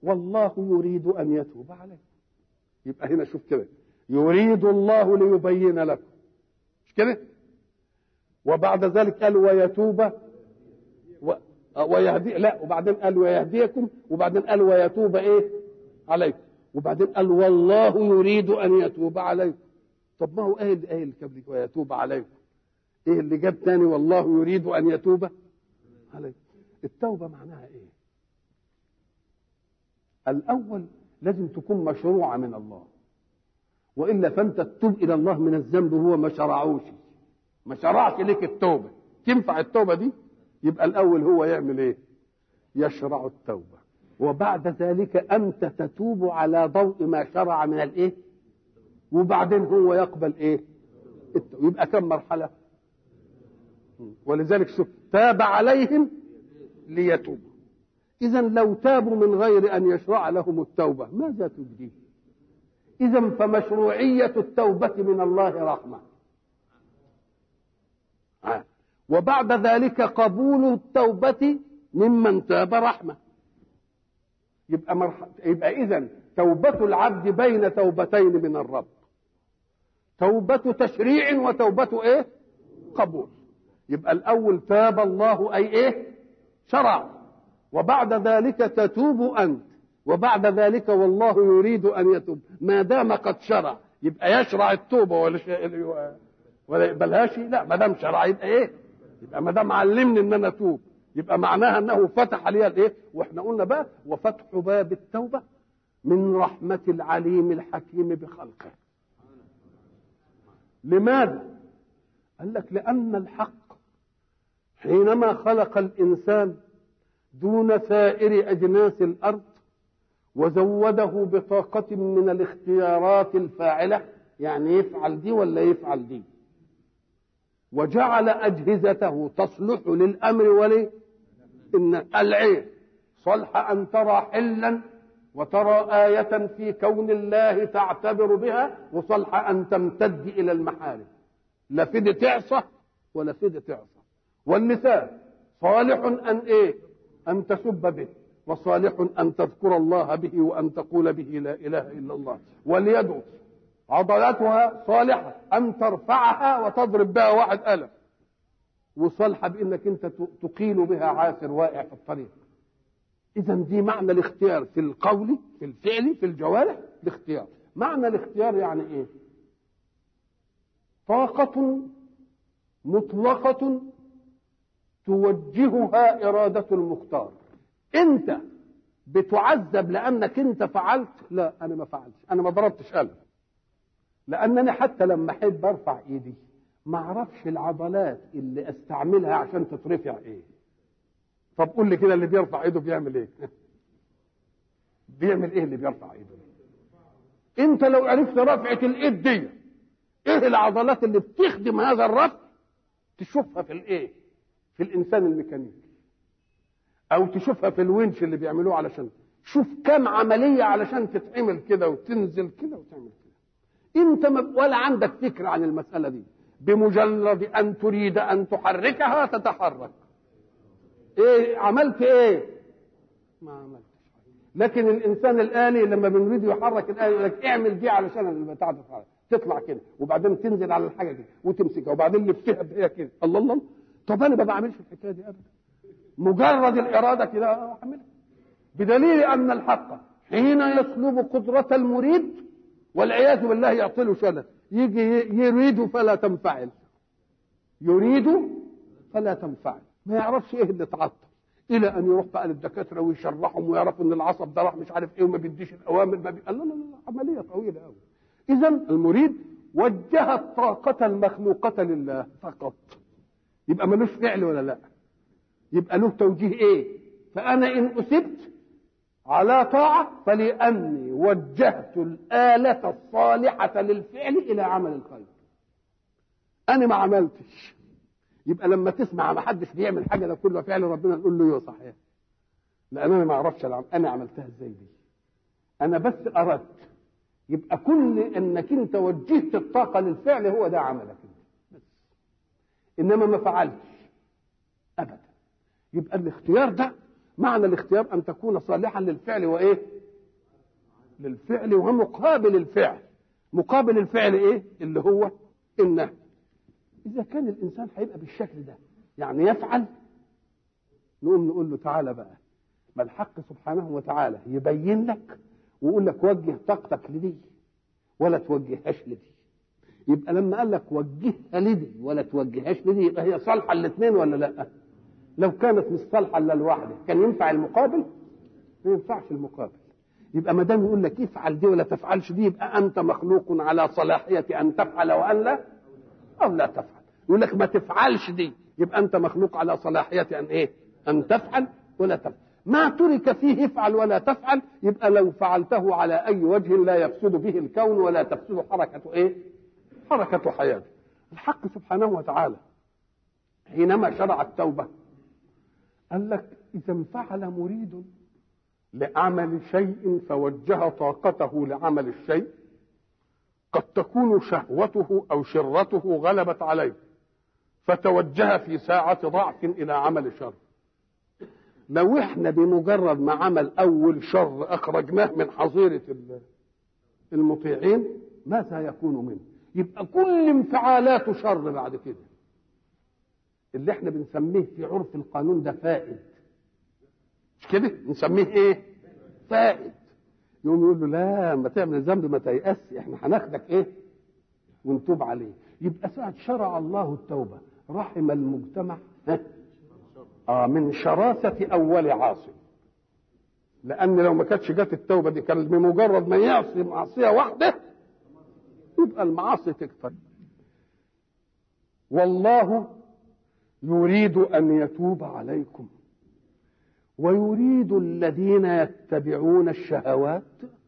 والله يريد ان يتوب عليكم يبقى هنا شوف كده يريد الله ليبين لكم مش كده وبعد ذلك قال ويتوب و... ويهدي لا وبعدين قال ويهديكم وبعدين قال ويتوب ايه عليكم وبعدين قال والله يريد ان يتوب عليكم طب ما هو ايه اللي ايه اللي قبل ويتوب عليكم ايه اللي جاب تاني والله يريد ان يتوب عليكم التوبه معناها ايه الاول لازم تكون مشروعه من الله والا فانت تتوب الى الله من الذنب هو ما شرعوش ما شرعش لك التوبه تنفع التوبه دي يبقى الاول هو يعمل ايه يشرع التوبه وبعد ذلك انت تتوب على ضوء ما شرع من الايه وبعدين هو يقبل ايه التوبة. يبقى كم مرحله ولذلك شوف تاب عليهم ليتوبوا اذا لو تابوا من غير ان يشرع لهم التوبه ماذا تجديه اذا فمشروعيه التوبه من الله رحمه وبعد ذلك قبول التوبة ممن تاب رحمة يبقى مرح... يبقى إذا توبة العبد بين توبتين من الرب توبة تشريع وتوبة إيه؟ قبول يبقى الأول تاب الله أي إيه؟ شرع وبعد ذلك تتوب أنت وبعد ذلك والله يريد أن يتوب ما دام قد شرع يبقى يشرع التوبة ولا شيء ولا يقبلهاش لا ما دام شرع يبقى ايه؟ يبقى ما دام علمني ان انا اتوب يبقى معناها انه فتح لي الايه؟ واحنا قلنا بقى وفتح باب التوبه من رحمه العليم الحكيم بخلقه. لماذا؟ قال لك لان الحق حينما خلق الانسان دون سائر اجناس الارض وزوده بطاقه من الاختيارات الفاعله يعني يفعل دي ولا يفعل دي وجعل أجهزته تصلح للأمر ولي إن العين صلح أن ترى حلا وترى آية في كون الله تعتبر بها وصلح أن تمتد إلى المحارم لا فدي تعصى ولا فدي تعصى واللسان صالح أن إيه أن تسب به وصالح أن تذكر الله به وأن تقول به لا إله إلا الله واليد عضلاتها صالحة أن ترفعها وتضرب بها واحد ألم وصالحة بأنك أنت تقيل بها عاثر واقع في الطريق إذا دي معنى الاختيار في القول في الفعل في الجوارح الاختيار معنى الاختيار يعني إيه طاقة مطلقة توجهها إرادة المختار أنت بتعذب لأنك أنت فعلت لا أنا ما فعلتش أنا ما ضربتش قلم لانني حتى لما احب ارفع ايدي ما اعرفش العضلات اللي استعملها عشان تترفع ايه طب قول لي كده اللي بيرفع ايده بيعمل ايه بيعمل ايه اللي بيرفع ايده انت لو عرفت رفعه الايد دي ايه العضلات اللي بتخدم هذا الرفع تشوفها في الايه في الانسان الميكانيكي او تشوفها في الونش اللي بيعملوه علشان شوف كم عمليه علشان تتعمل كده وتنزل كده وتعمل كده انت ولا عندك فكره عن المساله دي بمجرد ان تريد ان تحركها تتحرك ايه عملت ايه ما عملتش لكن الانسان الالي لما بنريد يحرك الالي يقول لك اعمل دي علشان البتاع تتحرك تطلع كده وبعدين تنزل على الحاجه دي وتمسكها وبعدين لفها بهي كده الله الله طب انا ما بعملش الحكايه دي ابدا مجرد الاراده كده اعملها بدليل ان الحق حين يسلب قدره المريد والعياذ بالله يعطله شلل يجي يريد فلا تنفعل يريد فلا تنفعل ما يعرفش ايه اللي تعطل الى ان يروح بقى للدكاتره ويشرحهم ويعرفوا ان العصب ده راح مش عارف ايه وما بيديش الاوامر ما بي... لا لا لا عمليه طويله قوي اذا المريد وجه الطاقه المخلوقه لله فقط يبقى ملوش فعل ولا لا يبقى له توجيه ايه فانا ان اصبت على طاعة فلأني وجهت الآلة الصالحة للفعل إلى عمل الخير أنا ما عملتش يبقى لما تسمع ما حدش بيعمل حاجة ده كله فعل ربنا نقول له ايوه صحيح لأن أنا ما أعرفش أنا عملتها إزاي دي أنا بس أردت يبقى كل إنك أنت وجهت الطاقة للفعل هو ده عملك بس إنما ما فعلتش أبدا يبقى الاختيار ده معنى الاختيار ان تكون صالحا للفعل وايه للفعل ومقابل الفعل مقابل الفعل ايه اللي هو النهي اذا كان الانسان هيبقى بالشكل ده يعني يفعل نقوم نقول له تعالى بقى ما الحق سبحانه وتعالى يبين لك ويقول لك وجه طاقتك لدي ولا توجههاش لدي يبقى لما قال لك وجهها لدي ولا توجههاش لدي يبقى هي صالحه الاثنين ولا لا لو كانت مش صالحه الا لوحده كان ينفع المقابل ما ينفعش المقابل يبقى ما دام يقول لك افعل دي ولا تفعلش دي يبقى انت مخلوق على صلاحيه ان تفعل وان لا او لا تفعل يقول لك ما تفعلش دي يبقى انت مخلوق على صلاحيه ان ايه ان تفعل ولا تفعل ما ترك فيه افعل ولا تفعل يبقى لو فعلته على اي وجه لا يفسد به الكون ولا تفسد حركه ايه حركه حياته الحق سبحانه وتعالى حينما شرع التوبه قال لك اذا انفعل مريد لعمل شيء فوجه طاقته لعمل الشيء قد تكون شهوته او شرته غلبت عليه فتوجه في ساعة ضعف إلى عمل شر لو احنا بمجرد ما عمل أول شر أخرجناه من حظيرة المطيعين ماذا يكون منه يبقى كل انفعالاته شر بعد كده اللي احنا بنسميه في عرف القانون ده فائد مش كده نسميه ايه فائد يقوم يقول له لا ما تعمل الذنب ما تيأس احنا هناخدك ايه ونتوب عليه يبقى ساعة شرع الله التوبة رحم المجتمع ها؟ آه من شراسة أول عاصي لأن لو ما كانتش جت التوبة دي كان بمجرد ما يعصي معصية واحدة يبقى المعاصي تكتر والله يريد أن يتوب عليكم ويريد الذين يتبعون الشهوات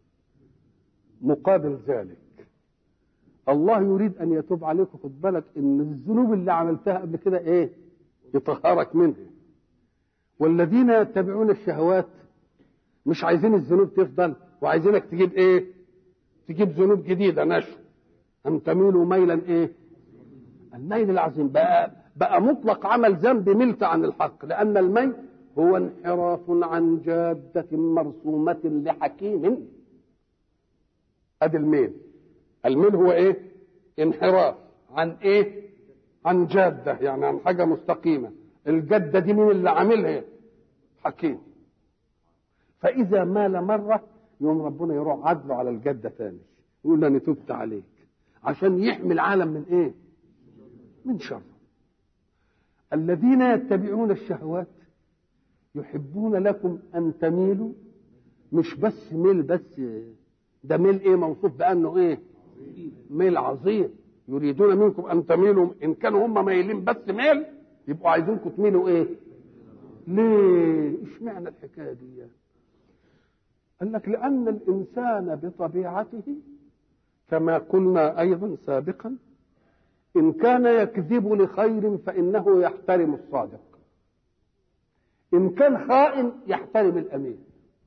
مقابل ذلك الله يريد ان يتوب عليكم خد بالك ان الذنوب اللي عملتها قبل كده ايه يطهرك منها والذين يتبعون الشهوات مش عايزين الذنوب تفضل وعايزينك تجيب ايه تجيب ذنوب جديده نشو ان تميلوا ميلا ايه الميل العظيم بقى بقى مطلق عمل ذنب ملت عن الحق لان الميل هو انحراف عن جادة مرسومة لحكيم ادي الميل الميل هو ايه انحراف عن ايه عن جادة يعني عن حاجة مستقيمة الجدة دي مين اللي عاملها حكيم فإذا مال مرة يوم ربنا يروح عدله على الجدة تاني يقول له أنا تبت عليك عشان يحمي العالم من ايه من شر الذين يتبعون الشهوات يحبون لكم أن تميلوا مش بس ميل بس ده ميل ايه موصوف بأنه ايه ميل عظيم يريدون منكم ان تميلوا ان كانوا هم مايلين بس ميل يبقوا عايزينكم تميلوا ايه ليه اشمعنى الحكايه دي قال لك لان الانسان بطبيعته كما قلنا ايضا سابقا ان كان يكذب لخير فانه يحترم الصادق ان كان خائن يحترم الامين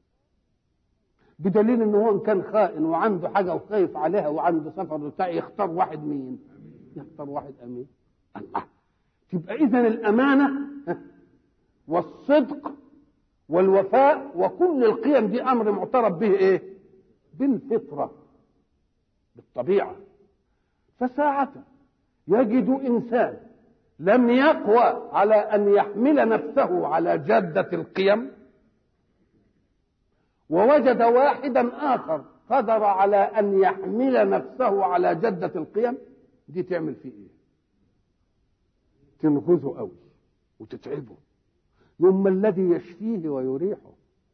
بدليل ان هو ان كان خائن وعنده حاجه وخايف عليها وعنده سفر بتاع يختار واحد مين؟ يختار واحد امين. الله تبقى اذا الامانه والصدق والوفاء وكل القيم دي امر معترف به ايه؟ بالفطره بالطبيعه فساعة يجد انسان لم يقوى على ان يحمل نفسه على جاده القيم ووجد واحدا اخر قدر على ان يحمل نفسه على جده القيم دي تعمل فيه ايه تنغزه قوي وتتعبه ثم الذي يشفيه ويريحه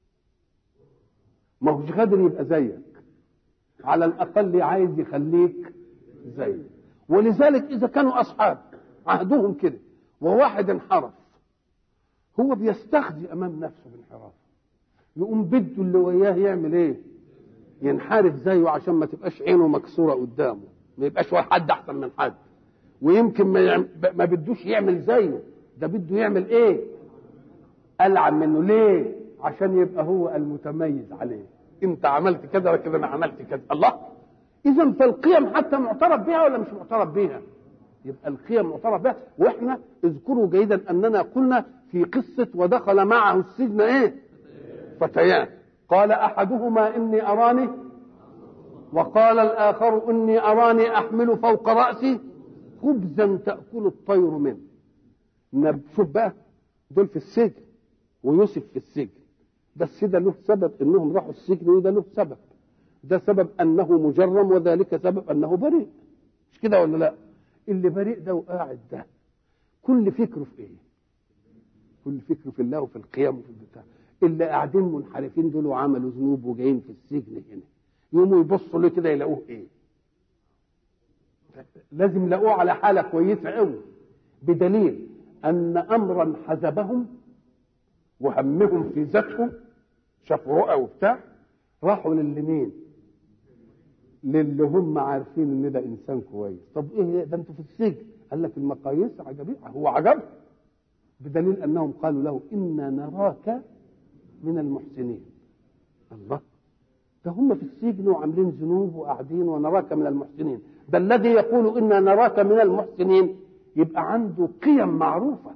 ما هوش قادر يبقى زيك على الاقل عايز يخليك زيك ولذلك اذا كانوا اصحاب عهدهم كده وواحد انحرف هو بيستخزي امام نفسه بانحرافه يقوم بده اللي وياه يعمل ايه ينحرف زيه عشان ما تبقاش عينه مكسوره قدامه ما يبقاش حد احسن من حد ويمكن ما, يعم... ما بدوش يعمل زيه ده بده يعمل ايه العن منه ليه عشان يبقى هو المتميز عليه انت عملت كذا وكذا انا عملت كذا الله اذا فالقيم حتى معترف بها ولا مش معترف بها يبقى القيم معترف بها واحنا اذكروا جيدا اننا قلنا في قصه ودخل معه السجن ايه فتيان قال احدهما اني اراني وقال الآخر إني أراني أحمل فوق رأسي خبزا تأكل الطير منه نب- شوف بقى دول في السجن ويوسف في السجن بس ده له سبب انهم راحوا السجن وده له سبب ده سبب انه مجرم وذلك سبب انه بريء مش كده ولا لا اللي بريء ده وقاعد ده كل فكره في ايه كل فكره في الله وفي القيام وفي البتاع اللي قاعدين منحرفين دول وعملوا ذنوب وجايين في السجن هنا يقوموا يبصوا له كده يلاقوه ايه لازم يلاقوه على حاله كويسه قوي بدليل ان امرا حزبهم وهمهم في ذاتهم شافوا رؤى وبتاع راحوا للي مين للي هم عارفين ان ده انسان كويس طب ايه ده انتوا في السجن قال لك المقاييس عجبيه هو عجب بدليل انهم قالوا له انا نراك من المحسنين الله ده هم في السجن وعاملين ذنوب وقاعدين ونراك من المحسنين ده الذي يقول انا نراك من المحسنين يبقى عنده قيم معروفه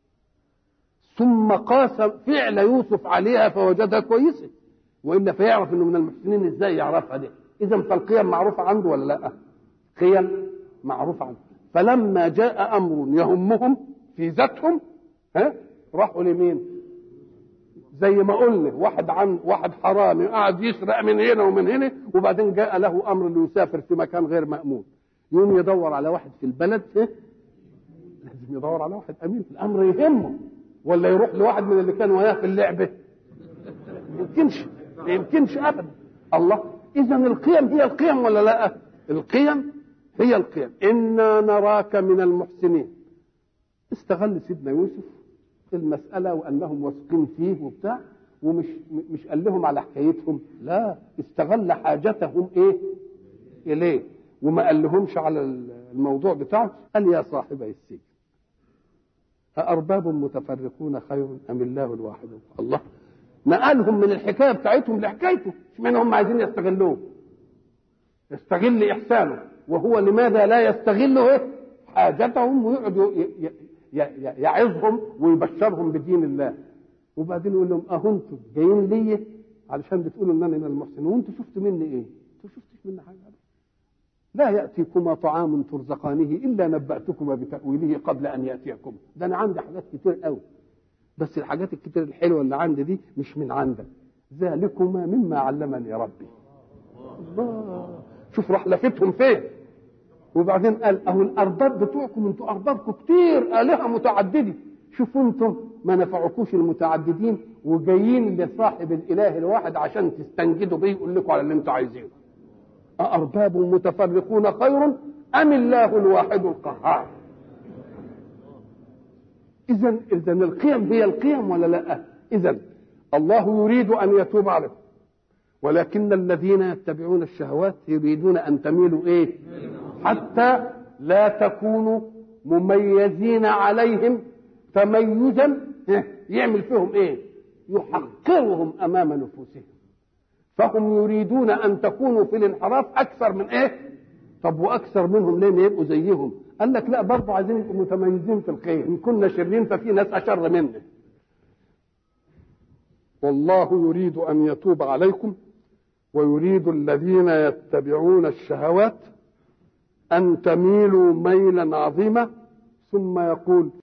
ثم قاس فعل يوسف عليها فوجدها كويسه والا فيعرف انه من المحسنين ازاي يعرفها دي اذا فالقيم معروفه عنده ولا لا قيم معروفه عنده فلما جاء امر يهمهم في ذاتهم ها راحوا لمين زي ما قلنا واحد عن واحد حرامي قاعد يسرق من هنا ومن هنا وبعدين جاء له امر انه يسافر في مكان غير مامون يوم يدور على واحد في البلد إيه؟ لازم يدور على واحد امين في الامر يهمه ولا يروح لواحد من اللي كانوا وياه في اللعبه ما يمكنش ما يمكنش ابدا الله اذا القيم هي القيم ولا لا القيم هي القيم انا نراك من المحسنين استغل سيدنا يوسف المسألة وأنهم واثقين فيه وبتاع ومش مش قال لهم على حكايتهم لا استغل حاجتهم إيه إليه وما قال لهمش على الموضوع بتاعه قال يا صاحبي السجن أأرباب متفرقون خير أم الله الواحد الله نقلهم من الحكاية بتاعتهم لحكايته اشمعنى هم عايزين يستغلوه يستغل إحسانه وهو لماذا لا يستغله إيه؟ حاجتهم ويقعد ي- ي- ي- يعظهم ويبشرهم بدين الله وبعدين يقول لهم اهو انتم جايين لي علشان بتقولوا ان انا من المحسنين وانتم شفتوا مني ايه؟ انتوا شفتش مني حاجه أبدا. لا ياتيكما طعام ترزقانه الا نباتكما بتاويله قبل ان ياتيكم ده انا عندي حاجات كتير قوي بس الحاجات الكتير الحلوه اللي عندي دي مش من عندك ذلكما مما علمني ربي الله شوف راح لفتهم فين وبعدين قال اهو الارباب بتوعكم انتوا اربابكم كتير الهه متعدده شوفوا انتم ما نفعكوش المتعددين وجايين لصاحب الاله الواحد عشان تستنجدوا بيه يقول لكم على اللي انتوا عايزينه أأرباب متفرقون خير أم الله الواحد القهار إذا إذا القيم هي القيم ولا لا؟ إذا الله يريد أن يتوب عليكم ولكن الذين يتبعون الشهوات يريدون أن تميلوا إيه؟ حتى لا تكونوا مميزين عليهم تميزا يعمل فيهم ايه يحقرهم امام نفوسهم فهم يريدون ان تكونوا في الانحراف اكثر من ايه طب واكثر منهم ليه يبقوا زيهم قال لك لا برضه عايزين يبقوا متميزين في الخير ان كنا شرين ففي ناس اشر منا والله يريد ان يتوب عليكم ويريد الذين يتبعون الشهوات أن تميلوا ميلا عظيما ثم يقول